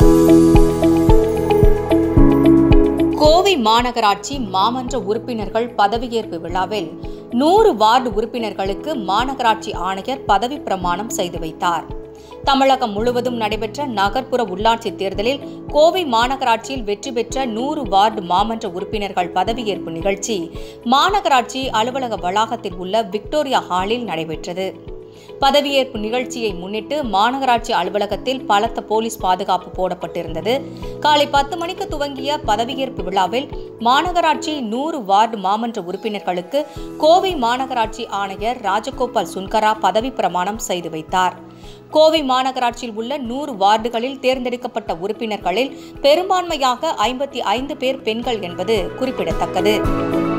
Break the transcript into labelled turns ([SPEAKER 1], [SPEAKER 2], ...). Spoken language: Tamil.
[SPEAKER 1] கோவை மாநகராட்சி மாமன்ற உறுப்பினர்கள் பதவியேற்பு விழாவில் நூறு வார்டு உறுப்பினர்களுக்கு மாநகராட்சி ஆணையர் பதவி பிரமாணம் செய்து வைத்தார் தமிழகம் முழுவதும் நடைபெற்ற நகர்ப்புற உள்ளாட்சி தேர்தலில் கோவை மாநகராட்சியில் வெற்றி பெற்ற நூறு வார்டு மாமன்ற உறுப்பினர்கள் பதவியேற்பு நிகழ்ச்சி மாநகராட்சி அலுவலக வளாகத்தில் உள்ள விக்டோரியா ஹாலில் நடைபெற்றது பதவியேற்பு நிகழ்ச்சியை முன்னிட்டு மாநகராட்சி அலுவலகத்தில் பலத்த போலீஸ் பாதுகாப்பு போடப்பட்டிருந்தது காலை பத்து மணிக்கு துவங்கிய பதவியேற்பு விழாவில் மாநகராட்சி நூறு வார்டு மாமன்ற உறுப்பினர்களுக்கு கோவை மாநகராட்சி ஆணையர் ராஜகோபால் சுன்கரா பதவி பிரமாணம் செய்து வைத்தார் கோவை மாநகராட்சியில் உள்ள நூறு வார்டுகளில் தேர்ந்தெடுக்கப்பட்ட உறுப்பினர்களில் பெரும்பான்மையாக ஐம்பத்தி ஐந்து பேர் பெண்கள் என்பது குறிப்பிடத்தக்கது